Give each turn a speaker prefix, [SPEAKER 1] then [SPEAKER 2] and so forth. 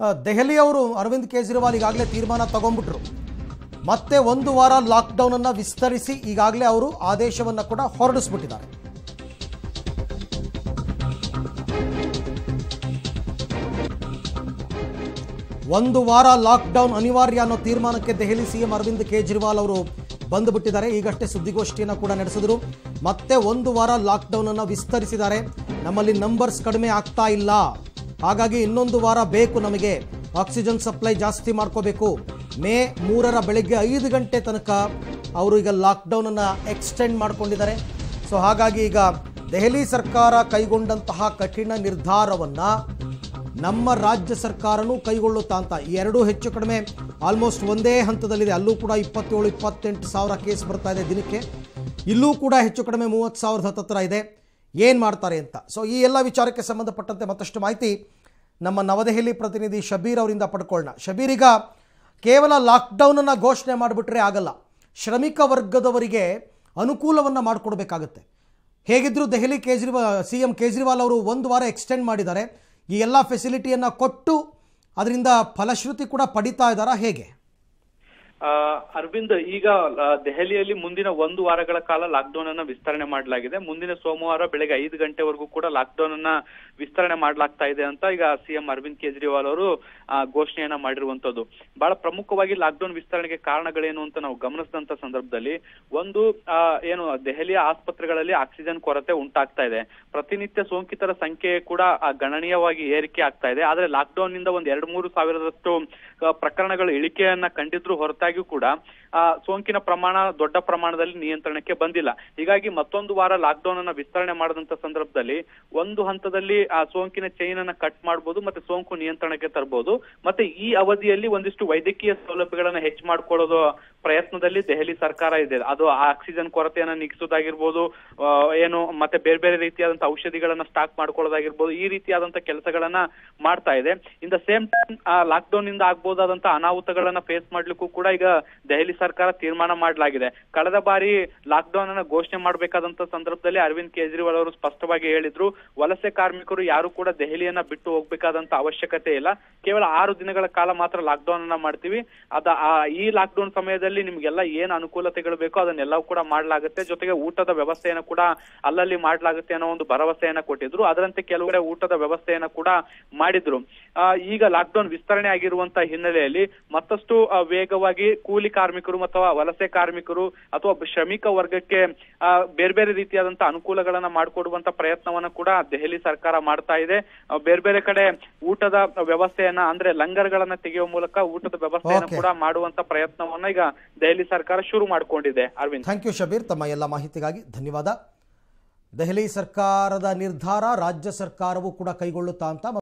[SPEAKER 1] ಆ, ದೆಹಲಿಯವರು ಅರವಿಂದ್ ಕೇಜ್ರಿವಾಲ್ ಈಗಾಗಲೇ ತೀರ್ಮಾನ ತಗೊಂಡ್ಬಿಟ್ರು ಮತ್ತೆ ಒಂದು ವಾರ ಲಾಕ್ಡೌನ್ ಅನ್ನ ವಿಸ್ತರಿಸಿ ಈಗಾಗಲೇ ಅವರು ಆದೇಶವನ್ನ ಕೂಡ ಹೊರಡಿಸ್ಬಿಟ್ಟಿದ್ದಾರೆ ಒಂದು ವಾರ ಲಾಕ್ಡೌನ್ ಅನಿವಾರ್ಯ ಅನ್ನೋ ತೀರ್ಮಾನಕ್ಕೆ ದೆಹಲಿ ಸಿಎಂ ಅರವಿಂದ್ ಕೇಜ್ರಿವಾಲ್ ಅವರು ಬಂದುಬಿಟ್ಟಿದ್ದಾರೆ ಈಗಷ್ಟೇ ಸುದ್ದಿಗೋಷ್ಠಿಯನ್ನು ಕೂಡ ನಡೆಸಿದ್ರು ಮತ್ತೆ ಒಂದು ವಾರ ಲಾಕ್ಡೌನ್ ಅನ್ನು ವಿಸ್ತರಿಸಿದ್ದಾರೆ ನಮ್ಮಲ್ಲಿ ನಂಬರ್ಸ್ ಕಡಿಮೆ ಆಗ್ತಾ ಇಲ್ಲ ಹಾಗಾಗಿ ಇನ್ನೊಂದು ವಾರ ಬೇಕು ನಮಗೆ ಆಕ್ಸಿಜನ್ ಸಪ್ಲೈ ಜಾಸ್ತಿ ಮಾಡ್ಕೋಬೇಕು ಮೇ ಮೂರರ ಬೆಳಗ್ಗೆ ಐದು ಗಂಟೆ ತನಕ ಅವರು ಈಗ ಲಾಕ್ಡೌನ್ ಅನ್ನು ಎಕ್ಸ್ಟೆಂಡ್ ಮಾಡ್ಕೊಂಡಿದ್ದಾರೆ ಸೊ ಹಾಗಾಗಿ ಈಗ ದೆಹಲಿ ಸರ್ಕಾರ ಕೈಗೊಂಡಂತಹ ಕಠಿಣ ನಿರ್ಧಾರವನ್ನು ನಮ್ಮ ರಾಜ್ಯ ಸರ್ಕಾರನೂ ಕೈಗೊಳ್ಳುತ್ತಾ ಅಂತ ಈ ಎರಡೂ ಹೆಚ್ಚು ಕಡಿಮೆ ಆಲ್ಮೋಸ್ಟ್ ಒಂದೇ ಹಂತದಲ್ಲಿದೆ ಅಲ್ಲೂ ಕೂಡ ಇಪ್ಪತ್ತೇಳು ಇಪ್ಪತ್ತೆಂಟು ಸಾವಿರ ಕೇಸ್ ಬರ್ತಾ ಇದೆ ದಿನಕ್ಕೆ ಇಲ್ಲೂ ಕೂಡ ಹೆಚ್ಚು ಕಡಿಮೆ ಮೂವತ್ತು ಸಾವಿರದ ಹತ್ತತ್ರ ಇದೆ ಏನು ಮಾಡ್ತಾರೆ ಅಂತ ಸೊ ಈ ಎಲ್ಲ ವಿಚಾರಕ್ಕೆ ಸಂಬಂಧಪಟ್ಟಂತೆ ಮತ್ತಷ್ಟು ಮಾಹಿತಿ ನಮ್ಮ ನವದೆಹಲಿ ಪ್ರತಿನಿಧಿ ಶಬೀರ್ ಅವರಿಂದ ಪಡ್ಕೊಳ್ಳೋಣ ಶಬೀರ್ ಈಗ ಕೇವಲ ಲಾಕ್ಡೌನನ್ನು ಘೋಷಣೆ ಮಾಡಿಬಿಟ್ರೆ ಆಗಲ್ಲ ಶ್ರಮಿಕ ವರ್ಗದವರಿಗೆ ಅನುಕೂಲವನ್ನು ಮಾಡಿಕೊಡ್ಬೇಕಾಗತ್ತೆ ಹೇಗಿದ್ರು ದೆಹಲಿ ಕೇಜ್ರಿವಾಲ್ ಸಿ ಎಂ ಕೇಜ್ರಿವಾಲ್ ಅವರು ಒಂದು ವಾರ ಎಕ್ಸ್ಟೆಂಡ್ ಮಾಡಿದ್ದಾರೆ ಈ ಎಲ್ಲ ಫೆಸಿಲಿಟಿಯನ್ನು ಕೊಟ್ಟು ಅದರಿಂದ ಫಲಶ್ರುತಿ ಕೂಡ ಪಡಿತಾ ಇದ್ದಾರಾ ಹೇಗೆ
[SPEAKER 2] ಆ, ಅರವಿಂದ್ ಈಗ ಆ, ದೆಹಲಿಯಲ್ಲಿ ಮುಂದಿನ ಒಂದು ವಾರಗಳ ಕಾಲ ಲಾಕ್ಡೌನ್ ಅನ್ನ ವಿಸ್ತರಣೆ ಮಾಡಲಾಗಿದೆ ಮುಂದಿನ ಸೋಮವಾರ ಬೆಳಗ್ಗೆ ಐದು ಗಂಟೆವರೆಗೂ ಕೂಡ ಲಾಕ್ಡೌನ್ ಅನ್ನ ವಿಸ್ತರಣೆ ಮಾಡಲಾಗ್ತಾ ಇದೆ ಅಂತ ಈಗ ಸಿಎಂ ಅರವಿಂದ್ ಕೇಜ್ರಿವಾಲ್ ಅವರು ಆ, ಘೋಷಣೆಯನ್ನ ಮಾಡಿರುವಂತದ್ದು ಬಹಳ ಪ್ರಮುಖವಾಗಿ ಲಾಕ್ಡೌನ್ ವಿಸ್ತರಣೆಗೆ ಕಾರಣಗಳೇನು ಅಂತ ನಾವು ಗಮನಿಸಿದಂತ ಸಂದರ್ಭದಲ್ಲಿ ಒಂದು ಆ, ಏನು ದೆಹಲಿಯ ಆಸ್ಪತ್ರೆಗಳಲ್ಲಿ ಆಕ್ಸಿಜನ್ ಕೊರತೆ ಉಂಟಾಗ್ತಾ ಇದೆ ಪ್ರತಿನಿತ್ಯ ಸೋಂಕಿತರ ಸಂಖ್ಯೆ ಕೂಡ ಆ, ಗಣನೀಯವಾಗಿ ಏರಿಕೆ ಆಗ್ತಾ ಇದೆ ಆದ್ರೆ ಲಾಕ್ಡೌನ್ ನಿಂದ ಒಂದ್ ಎರಡು ಮೂರು ಸಾವಿರದಷ್ಟು ಆ, ಪ್ರಕರಣಗಳು ಇಳಿಕೆಯನ್ನ ಕಂಡಿದ್ರು ಹೊರತಾಗಿಯೂ ಕೂಡ ಆ, ಸೋಂಕಿನ ಪ್ರಮಾಣ ದೊಡ್ಡ ಪ್ರಮಾಣದಲ್ಲಿ ನಿಯಂತ್ರಣಕ್ಕೆ ಬಂದಿಲ್ಲ ಹೀಗಾಗಿ ಮತ್ತೊಂದು ವಾರ ಲಾಕ್ಡೌನ್ ಅನ್ನ ವಿಸ್ತರಣೆ ಮಾಡಿದಂತ ಸಂದರ್ಭದಲ್ಲಿ ಒಂದು ಹಂತದಲ್ಲಿ ಆ ಸೋಂಕಿನ ಚೈನ್ ಅನ್ನ ಕಟ್ ಮಾಡಬಹುದು ಮತ್ತೆ ಸೋಂಕು ನಿಯಂತ್ರಣಕ್ಕೆ ತರಬಹುದು ಮತ್ತೆ ಈ ಅವಧಿಯಲ್ಲಿ ಒಂದಿಷ್ಟು ವೈದ್ಯಕೀಯ ಸೌಲಭ್ಯಗಳನ್ನ ಹೆಚ್ಚು ಮಾಡ್ಕೊಳ್ಳೋದು ಪ್ರಯತ್ನದಲ್ಲಿ ದೆಹಲಿ ಸರ್ಕಾರ ಇದೆ ಅದು ಆಕ್ಸಿಜನ್ ಕೊರತೆಯನ್ನ ನೀಗಿಸೋದಾಗಿರ್ಬೋದು ಆ, ಏನು ಮತ್ತೆ ಬೇರೆ ಬೇರೆ ರೀತಿಯಾದಂತಹ ಔಷಧಿಗಳನ್ನ ಸ್ಟಾಕ್ ಮಾಡ್ಕೊಳ್ಳೋದಾಗಿರ್ಬೋದು ಈ ರೀತಿಯಾದಂತ ಕೆಲಸಗಳನ್ನ ಮಾಡ್ತಾ ಇದೆ in the same time lockdown ಇಂದ ಆಗ್ಬಹುದಾದಂತಹ ಅನಾಹುತಗಳನ್ನ ಫೇಸ್ ಮಾಡ್ಲಿಕ್ಕೂ ಕೂಡ ಈಗ ದೆಹಲಿ ಸರ್ಕಾರ ತೀರ್ಮಾನ ಮಾಡಲಾಗಿದೆ ಕಳೆದ ಬಾರಿ ಲಾಕ್ಡೌನ್ ಅನ್ನ ಘೋಷಣೆ ಮಾಡಬೇಕಾದಂತ ಸಂದರ್ಭದಲ್ಲಿ ಅರವಿಂದ್ ಕೇಜ್ರಿವಾಲ್ ಅವರು ಸ್ಪಷ್ಟವಾಗಿ ಹೇಳಿದ್ರು ವಲಸೆ ಕಾರ್ಮಿಕರು ಯಾರು ಕೂಡ ದೆಹಲಿಯನ್ನ ಬಿಟ್ಟು ಹೋಗ್ಬೇಕಾದಂತ ಅವಶ್ಯಕತೆ ಇಲ್ಲ ಕೇವಲ ಆರು ದಿನಗಳ ಕಾಲ ಮಾತ್ರ ಲಾಕ್ಡೌನ್ ಅನ್ನ ಮಾಡ್ತೀವಿ ಅದ ಆ- ಈ ಲಾಕ್ಡೌನ್ ಸಮಯದಲ್ಲಿ ನಿಮ್ಗೆಲ್ಲ ಏನ್ ಅನುಕೂಲತೆಗಳು ಬೇಕೋ ಅದನ್ನೆಲ್ಲವೂ ಕೂಡ ಮಾಡಲಾಗುತ್ತೆ ಜೊತೆಗೆ ಊಟದ ವ್ಯವಸ್ಥೆಯನ್ನ ಕೂಡ ಅಲ್ಲಲ್ಲಿ ಮಾಡಲಾಗುತ್ತೆ ಅನ್ನೋ ಒಂದು ಭರವಸೆಯನ್ನ ಕೊಟ್ಟಿದ್ರು ಅದರಂತೆ ಕೆಲವೆಡೆ ಊಟದ ವ್ಯವಸ್ಥೆಯನ್ನ ಕೂಡ ಮಾಡಿದ್ರು ಆ, ಈಗ ಲಾಕ್ಡೌನ್ ವಿಸ್ತರಣೆ ಆಗಿರುವಂತ ಹಿನ್ನೆಲೆಯಲ್ಲಿ ಮತ್ತಷ್ಟು ಆ, ವೇಗವಾಗಿ ಕೂಲಿ ಕಾರ್ಮಿಕರು ಅಥವಾ ವಲಸೆ ಕಾರ್ಮಿಕರು ಅಥವಾ ಶ್ರಮಿಕ ವರ್ಗಕ್ಕೆ ಆ, ಬೇರೆ ಬೇರೆ ರೀತಿಯಾದಂತ ಅನುಕೂಲಗಳನ್ನ ಮಾಡಿಕೊಡುವಂತ ಪ್ರಯತ್ನವನ್ನ ಕೂಡ ದೆಹಲಿ ಸರ್ಕಾರ ಮಾಡ್ತಾ ಇದೆ ಆ, ಬೇರೆ ಬೇರೆ ಕಡೆ ಊಟದ ವ್ಯವಸ್ಥೆಯನ್ನ ಅಂದ್ರೆ ಲಂಗರ್ಗಳನ್ನ ತೆಗೆಯುವ ಮೂಲಕ ಊಟದ ವ್ಯವಸ್ಥೆಯನ್ನ
[SPEAKER 1] Okay.
[SPEAKER 2] ಕೂಡ ಮಾಡುವಂತ ಪ್ರಯತ್ನವನ್ನ ಈಗ ದೆಹಲಿ ಸರ್ಕಾರ ಶುರು ಮಾಡ್ಕೊಂಡಿದೆ ಅರವಿಂದ್
[SPEAKER 1] ಥ್ಯಾಂಕ್ ಯು ಶಬೀರ್ ತಮ್ಮ ಎಲ್ಲ ಮಾಹಿತಿಗಾಗಿ ಧನ್ಯವಾದ ದೆಹಲಿ ಸರ್ಕಾರದ ನಿರ್ಧಾರ ರಾಜ್ಯ ಸರ್ಕಾರವೂ ಕೂಡ ಕೈಗೊಳ್ಳುತ್ತಾ ಅಂತ